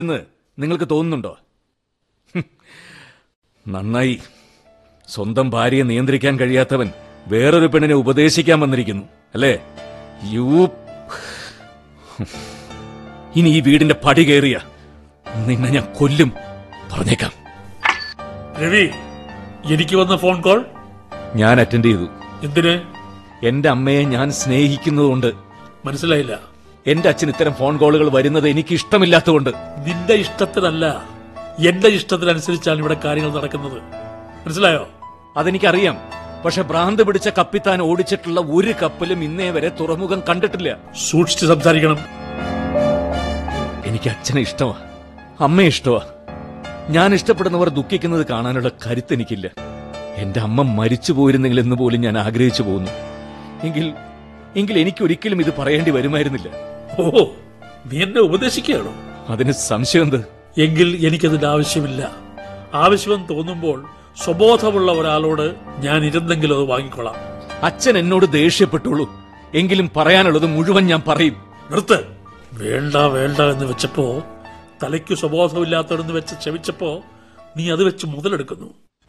എന്ന് നിങ്ങൾക്ക് തോന്നുന്നുണ്ടോ ഹും. നന്നായി സ്വന്തം ഭാര്യയെ നിയന്ത്രിക്കാൻ കഴിയാത്തവൻ വേറൊരു പെണ്ണിനെ ഉപദേശിക്കാൻ വന്നിരിക്കുന്നു അല്ലേ യൂ ഹും. ഇനി ഈ വീടിന്റെ പടി കയറിയ നിന്നെ ഞാൻ കൊല്ലും പറഞ്ഞേക്കാം രവി എനിക്ക് വന്ന ഫോൺ കോൾ ഞാൻ അറ്റൻഡ് ചെയ്തു എന്തിന് എന്റെ അമ്മയെ ഞാൻ സ്നേഹിക്കുന്നതുകൊണ്ട് മനസ്സിലായില്ല എന്റെ അച്ഛൻ ഇത്തരം ഫോൺ കോളുകൾ വരുന്നത് എനിക്ക് ഇഷ്ടമില്ലാത്തതുകൊണ്ട് നിന്റെ ഇഷ്ടത്തിനല്ല എന്റെ ഇഷ്ടത്തിനനുസരിച്ചാണ് ഇവിടെ കാര്യങ്ങൾ നടക്കുന്നത് മനസ്സിലായോ അതെനിക്കറിയാം പക്ഷെ ഭ്രാന്ത് പിടിച്ച കപ്പിത്താൻ ഓടിച്ചിട്ടുള്ള ഒരു കപ്പലും ഇന്നേ വരെ തുറമുഖം കണ്ടിട്ടില്ല സൂക്ഷിച്ച് സംസാരിക്കണം എനിക്ക് അച്ഛനെ ഇഷ്ടമാ അമ്മയെ ഇഷ്ടമാ ഞാൻ ഇഷ്ടപ്പെടുന്നവർ ദുഃഖിക്കുന്നത് കാണാനുള്ള കരുത്ത് എനിക്കില്ല എന്റെ അമ്മ മരിച്ചു പോയിരുന്നെങ്കിൽ എന്ന് പോലും ഞാൻ ആഗ്രഹിച്ചു പോകുന്നു എങ്കിൽ എങ്കിൽ എനിക്ക് ഒരിക്കലും ഇത് പറയേണ്ടി വരുമായിരുന്നില്ല ഓ നീ എന്നെ ഉപദേശിക്കുകയാണോ അതിന് സംശയം എന്ത് എങ്കിൽ എനിക്കതിന്റെ ആവശ്യമില്ല ആവശ്യം തോന്നുമ്പോൾ സ്വബോധമുള്ള ഒരാളോട് ഞാൻ ഇരുന്നെങ്കിലും അത് വാങ്ങിക്കൊള്ളാം അച്ഛൻ എന്നോട് ദേഷ്യപ്പെട്ടുള്ളൂ എങ്കിലും പറയാനുള്ളത് മുഴുവൻ ഞാൻ പറയും നിർത്ത് വേണ്ട വേണ്ട എന്ന് വെച്ചപ്പോ തലയ്ക്ക് സ്വബോധമില്ലാത്തവരെന്ന് വെച്ച് ക്ഷമിച്ചപ്പോ നീ അത് വെച്ച് മുതലെടുക്കുന്നു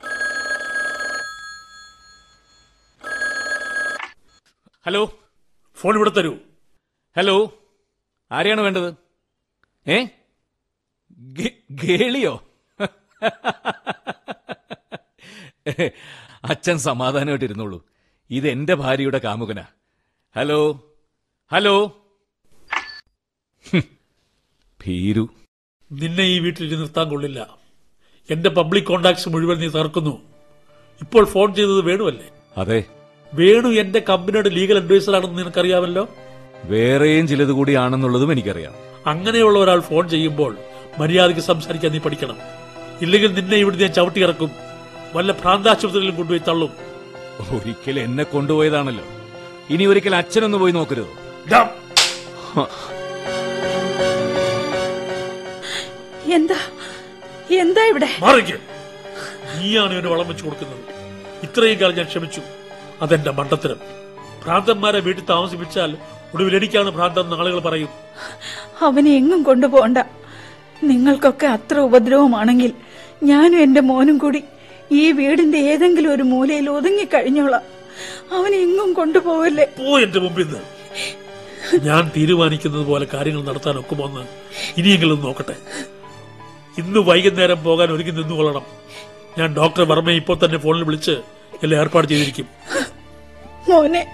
ഹലോ ഫോൺ ഇവിടെ തരൂ ഹലോ ആരെയാണ് വേണ്ടത് ഏ ഗേ- ഗേളിയോ അച്ഛൻ സമാധാനമായിട്ടിരുന്നോളൂ ഇത് എന്റെ ഭാര്യയുടെ കാമുകനാ ഹലോ ഹലോ ഹും. ഭീരു നിന്നെ ഈ വീട്ടിൽ ഇനി നിർത്താൻ കൊള്ളില്ല എന്റെ പബ്ലിക് കോണ്ടാക്ട്സ് മുഴുവൻ നീ തകർക്കുന്നു ഇപ്പോൾ ഫോൺ ചെയ്തത് വേണുവല്ലേ അതെ വേണു എന്റെ കമ്പനിയുടെ ലീഗൽ അഡ്വൈസർ ആണെന്ന് നിനക്കറിയാമല്ലോ വേറെയും ചിലത് കൂടിയാണെന്നുള്ളതും എനിക്കറിയാം അങ്ങനെയുള്ള ഒരാൾ ഫോൺ ചെയ്യുമ്പോൾ മര്യാദയ്ക്ക് സംസാരിക്കാൻ നീ പഠിക്കണം ഇല്ലെങ്കിൽ നിന്നെ ഇവിടെ ഞാൻ ചവിട്ടിയിറക്കും വല്ല ഭ്രാന്താശുപത്രിയിലും കൊണ്ടുപോയി തള്ളും ഒരിക്കൽ എന്നെ കൊണ്ടുപോയതാണല്ലോ ഇനി ഒരിക്കൽ അച്ഛനൊന്ന് പോയി നോക്കരുത് ഡാ, എന്താ എന്താ ഇവിടെ മാറിക്ക് നീയാണ് ഇവന് വളം വെച്ചു കൊടുക്കുന്നത് ഇത്രയും കാലം ഞാൻ ക്ഷമിച്ചു അതെന്റെ മണ്ടത്തരം ഭ്രാന്തന്മാരെ വീട്ടിൽ താമസിപ്പിച്ചാൽ ഒടുവിൽ എനിക്കാണ് ഭ്രാന്തെന്ന് ആളുകൾ പറയും അവനെ എങ്ങും കൊണ്ടുപോകണ്ട നിങ്ങൾക്കൊക്കെ അത്ര ഉപദ്രവമാണെങ്കിൽ ഞാനും എന്റെ മോനും കൂടി ഈ വീടിന്റെ ഏതെങ്കിലും ഒരു മൂലയിൽ ഒതുങ്ങി കഴിഞ്ഞോളാം അവനെ എങ്ങും കൊണ്ടുപോവല്ലേ പോ എന്റെ മുമ്പിൽ നിന്ന് ഞാൻ തീരുമാനിക്കുന്നത് പോലെ കാര്യങ്ങൾ നടത്താൻ ഒക്കുമോന്ന് ഇനിയെങ്കിലും നോക്കട്ടെ ഇന്ന് വൈകുന്നേരം പോകാൻ ഒരുങ്ങി നിന്നുകൊള്ളണം ഞാൻ ഡോക്ടർ വർമ്മയെ ഇപ്പോൾ തന്നെ ഫോണിൽ വിളിച്ച് എല്ലാം ഏർപ്പാട് ചെയ്തിരിക്കും മോനെ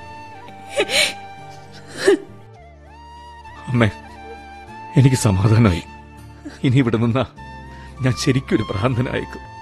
അമ്മേ എനിക്ക് സമാധാനമായി ഇനി ഇവിടെ നിന്നാ ഞാൻ ശരിക്കൊരു ഭ്രാന്തനായേക്കും